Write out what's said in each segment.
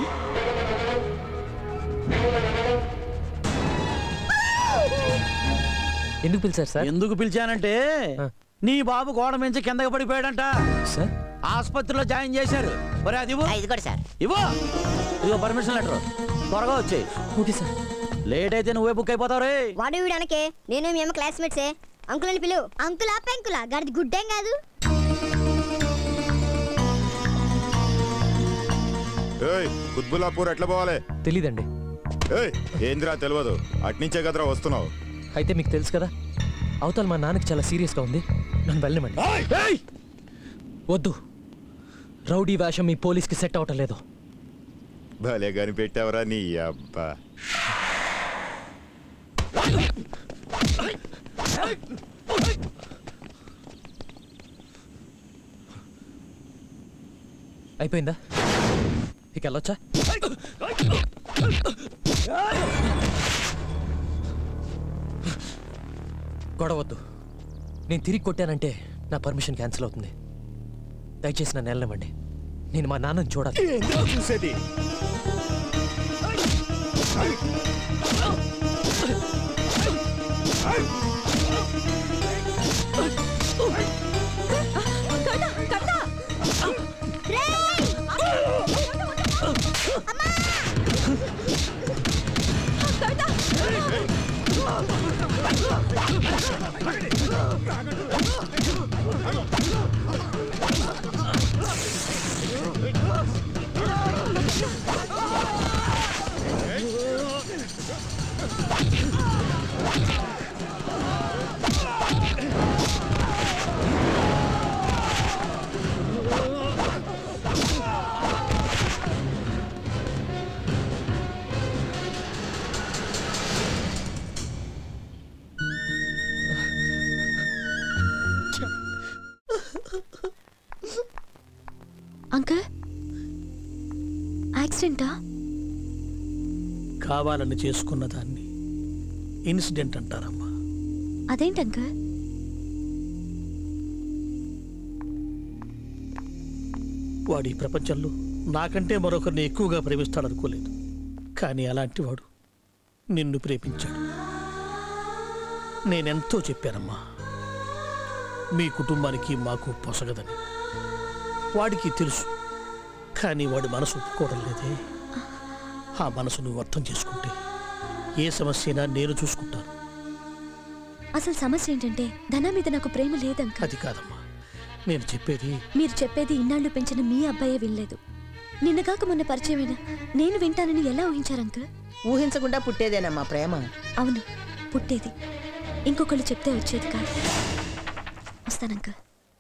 ఎందుకు పిలిచారు సార్ ఎందుకు పిలిచానంటే ఆ. నీ బాబు గోడ మించి కిందకి పడిపోయాడంట సార్ ఆసుపత్రిలో జాయిన్ చేశారు మరి అది ఇవ్వు. ఇది కూడా సార్ ఇవ్వు ఇదిగో పర్మిషన్ లెటర్ త్వరగా వచ్చేయి ఓకే సార్ లేట్ అయితే నువ్వే బుక్ అయిపోతావు రే వాడు వీడు అనకే నేను మేము క్లాస్మేట్సే అంకుల్ అని పిలువు అంకులా పెంకులా గడిది గుడ్డేం కాదు ఏయ్ కుత్బుల్లాపూర్ ఎట్లా పోవాలి తెలీదండి ఏయ్ ఏందిరా తెలియదు అట్నుంచే కదరా వస్తున్నావు అయితే మీకు తెలుసు కదా అవతల మా నాన్నకి చాలా సీరియస్గా ఉంది నన్ను వెళ్ళమండి ఏయ్! వద్దు రౌడీ వేషం మీ పోలీస్కి సెట్ అవటం లేదు భలే కనిపెట్టావరా నీ అబ్బా అయిపోయిందా ఇక వెళ్ళొచ్చా గొడవద్దు నేను తిరిగి కొట్టానంటే నా పర్మిషన్ క్యాన్సిల్ అవుతుంది దయచేసి నన్ను వెళ్ళనివ్వండి నేను మా నాన్నని చూడాలి చూసేది అంకుల్ యాక్సిడెంటా కావాలని చేసుకున్న దాన్ని ఇన్సిడెంట్ అంటారమ్మా అదేంటి అంకుల్ వాడు ఈ ప్రపంచంలో నాకంటే మరొకరిని ఎక్కువగా ప్రేమిస్తాడనుకోలేదు కానీ అలాంటి వాడు నిన్ను ప్రేమించాడు నేనెంతో చెప్పానమ్మా మీ కుటుంబానికి మాకు పొసగదని వాడికి తెలుసు కానీ వాడి మనసు ఒప్పుకోవడం లేదే ఆ మనసు నువ్వు అర్థం చేసుకుంటే ఏ సమస్య అయినా నేను చూసుకుంటాను అసలు సమస్య ఏంటంటే ధన మీద నాకు ప్రేమ లేదంక అది కాదమ్మా నేను చెప్పేది మీరు చెప్పేది ఇన్నాళ్ళు పెంచిన మీ అబ్బాయే వినలేదు నిన్నగాక మొన్న పరిచయమైన నేను వింటానని ఎలా ఊహించారు అంకుల్ ఊహించకుండా పుట్టేదేనమ్మా ప్రేమ అవును పుట్టేది ఇంకొకళ్ళు చెప్తే వచ్చేది కాదు వస్తానంక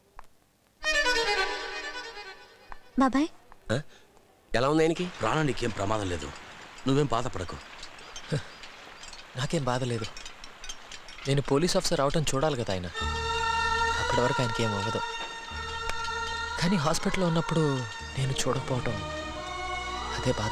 బాబాయ్ ఎలా ఉంది ఆయనకి ప్రాణం నీకేం ప్రమాదం లేదు నువ్వేం బాధపడకు నాకేం బాధ లేదు నేను పోలీస్ ఆఫీసర్ అవటం చూడాలి కదా ఆయన అప్పటి వరకు ఆయనకి ఏం అవ్వదు కానీ హాస్పిటల్లో ఉన్నప్పుడు నేను చూడకపోవటం అదే బాధ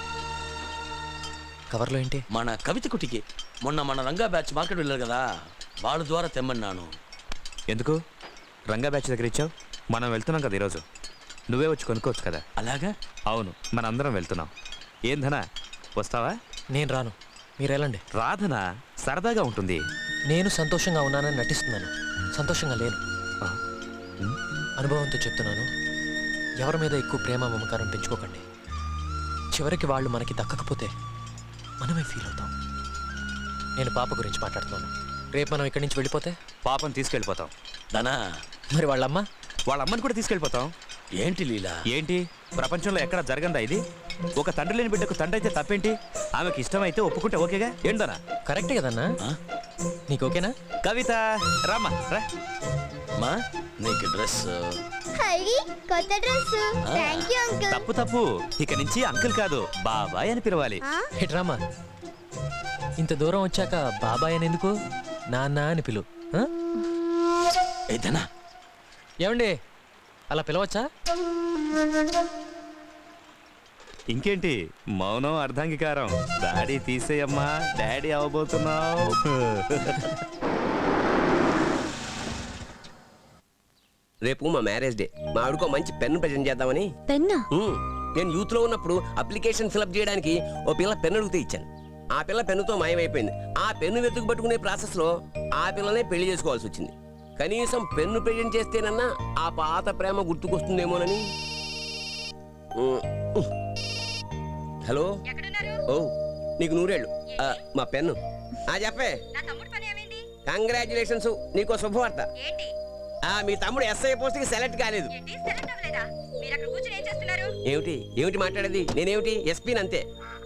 కవర్లో ఏంటి మన కవిత కుటికి మొన్న మన రంగా బ్యాచ్ మార్కెట్ వెళ్ళారు కదా వాళ్ళ ద్వారా తెమ్మన్నాను ఎందుకు రంగా బ్యాచ్ దగ్గర ఇచ్చావు మనం వెళ్తున్నాం కదా ఈరోజు నువ్వే వచ్చి కొనుక్కోవచ్చు కదా అలాగా అవును మనందరం వెళ్తున్నాం ఏం ధనా వస్తావా నేను రాను మీరు వెళ్ళండి రాధనా సరదాగా ఉంటుంది నేను సంతోషంగా ఉన్నానని నటిస్తున్నాను సంతోషంగా లేను ఆ, అనుభవంతో చెప్తున్నాను ఎవరి మీద ఎక్కువ ప్రేమ మమకారం పెంచుకోకండి చివరికి వాళ్ళు మనకి దక్కకపోతే మనమే ఫీల్ అవుతాం నేను పాప గురించి మాట్లాడుతున్నాను రేపు మనం ఇక్కడి నుంచి వెళ్ళిపోతే పాపం తీసుకెళ్ళిపోతాం ధనా మరి వాళ్ళమ్మ వాళ్ళ అమ్మని కూడా తీసుకెళ్ళిపోతాం ఏంటి లీలా ఏంటి ప్రపంచంలో ఎక్కడ జరగందా ఇది ఒక తండ్రి లేని బిడ్డకు తండ్రి అయితే తప్పేంటి ఆమెకి ఇష్టమైతే ఒప్పుకుంటే ఓకేగా ఏంటనా కరెక్టే కదన్నా ఆ? నీకు ఓకేనా కవిత రామ్మా రా మా నీకు డ్రెస్ హరి కొత్త డ్రెస్ థ్యాంక్ యూ అంకుల్ తప్పు తప్పు ఇక నుంచి అంకుల్ కాదు బాబాయ్ అని పిలవాలి హెట్రామా ఇంత దూరం వచ్చాక బాబాయ్ అని ఎందుకు నాన్న అని పిలు ఆ? ఏ ధనా ఏమండి అలా పిలవచ్చా ఇంకేంటి మౌనం అర్ధాంగీకారం డాడీ తీసేయమ్మా డాడీ అవబోతున్నావు రేపు మా మ్యారేజ్ డే మా ఆవిడకో మంచి పెన్ ప్రజెంట్ చేద్దామని పెన్నా ఉమ్, నేను యూత్లో ఉన్నప్పుడు అప్లికేషన్ ఫిలప్ చేయడానికి ఓ పిల్ల పెన్ను అడిగితే ఇచ్చాను ఆ పిల్ల పెన్నుతో మాయమైపోయింది ఆ పెన్ను వెతుకు పట్టుకునే ప్రాసెస్లో ఆ పిల్లనే పెళ్లి చేసుకోవాల్సి వచ్చింది కనీసం పెన్ను ప్రజెంట్ చేస్తేనన్నా ఆ పాత ప్రేమ గుర్తుకొస్తుందేమోనని ఉమ్, ఉహ్. హలో ఓ నీకు నూరేళ్ళు ఆ, మా పెన్ను ఆ చెప్పే కంగ్రాచులేషన్స్ నీకో శుభవార్త ఆ, మీ తమ్ముడు ఎస్ఐ పోస్ట్కి సెలెక్ట్ కాలేదు ఏమిటి ఏమిటి మాట్లాడేది నేనేమిటి ఎస్పీని అంతే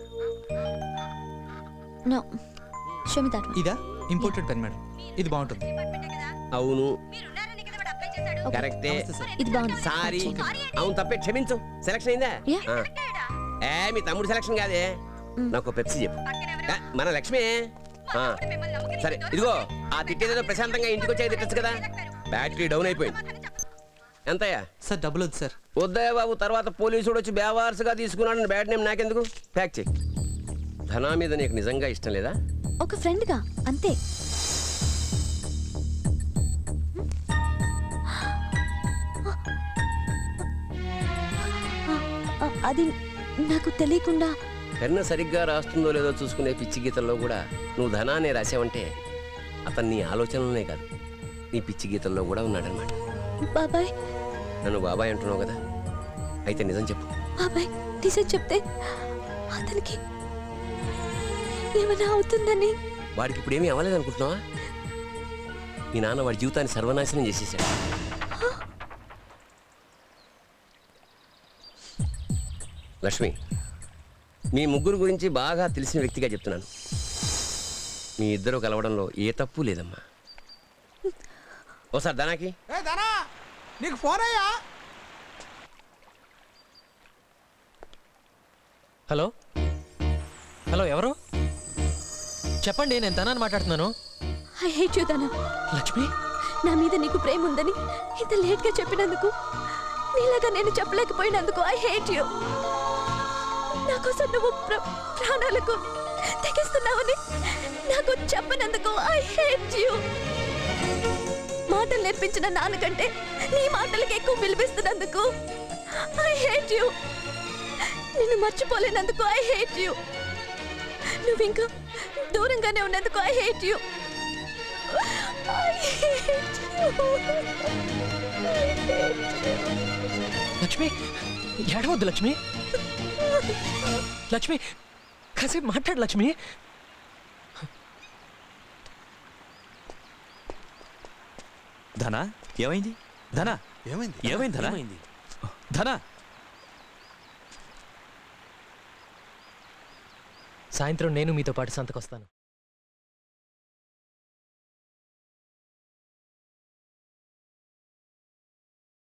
నో షో మీ దట్ ఇదా ఇంపోర్టెడ్ పెన్ మేడం ఇది బాగుంటుంది అవును కరెక్టే ఇది బాగుంది సారీ అవును తప్పే క్షమించు సెలక్షన్ అయిందా Yeah. ఆ. ఏ మీ తమ్ముడు సెలక్షన్ కాదే నాకు పెప్సీ చెప్పు ఆ, మన లక్ష్మి ఆ. సరే ఇదిగో ఆ తిట్టేదేదో ప్రశాంతంగా ఇంటికి వచ్చేది తిట్టచ్చు కదా బ్యాటరీ డౌన్ అయిపోయింది ఎంతయ్యా సార్ డబ్బులు వద్దు సార్ వద్దయ్య బాబు తర్వాత పోలీసుడు వచ్చి బేవారసుగా తీసుకున్నాడు బ్యాడ్ నేమ్ నాకెందుకు ప్యాక్ చేయి ధనా మీద నీకు నిజంగా ఇష్టం లేదా ఒక ఫ్రెండ్గా అంతే ఆ, అది నాకు తెలియకుండా పెన్ను సరిగ్గా రాస్తుందో లేదో చూసుకునే పిచ్చి గీతల్లో కూడా నువ్వు ధనాన్ని రాసావంటే అతను నీ ఆలోచనలోనే కాదు నీ పిచ్చి గీతల్లో కూడా ఉన్నాడనమాట బాబాయ్ నన్ను బాబాయ్ అంటున్నావు కదా అయితే నిజం చెప్పు బాబాయ్ నిజం చెప్తే అతనికి ఏమైనా అవుతుందని వాడికి ఇప్పుడు ఏమీ అవ్వలేదు అనుకుంటున్నావా మీ నాన్న వాడి జీవితాన్ని సర్వనాశనం చేసేసాడు లక్ష్మి మీ ముగ్గురు గురించి బాగా తెలిసిన వ్యక్తిగా చెప్తున్నాను మీ ఇద్దరు కలవడంలో ఏ తప్పు లేదమ్మా ఓసారి ధనాకి నీకు ఫోన్ అయ్యా హలో హలో ఎవరు చెప్పండి నేను తనాన్ని మాట్లాడుతున్నాను ఐ హేట్ యూ ధనం లక్ష్మి నా మీద నీకు ప్రేమ ఉందని ఇంత లేట్గా చెప్పినందుకు నీలాగా నేను చెప్పలేకపోయినందుకు ఐ హేట్ యూ నా కోసం నువ్వు ప్ర- ప్రాణాలకు తెగిస్తున్నావని నాకు చెప్పనందుకు ఐ హేట్ యూ మాటలు నేర్పించిన నాన్నకంటే నీ మాటలకి ఎక్కువ విలువిస్తున్నందుకు ఐ హేట్ యూ నిన్ను మర్చిపోలేనందుకు ఐ హేట్ యూ నువ్వు ఇంకా దూరంగానే ఉన్నందుకు ఐ హేట్ యూ లక్ష్మి ఏడవద్దు లక్ష్మి లక్ష్మి కాసేపు మాట్లాడు లక్ష్మి ధనా ఏమైంది ధనా ఏమైంది ఏమైంది ధనా ధనా సాయంత్రం నేను మీతో పాటు సంతకొస్తాను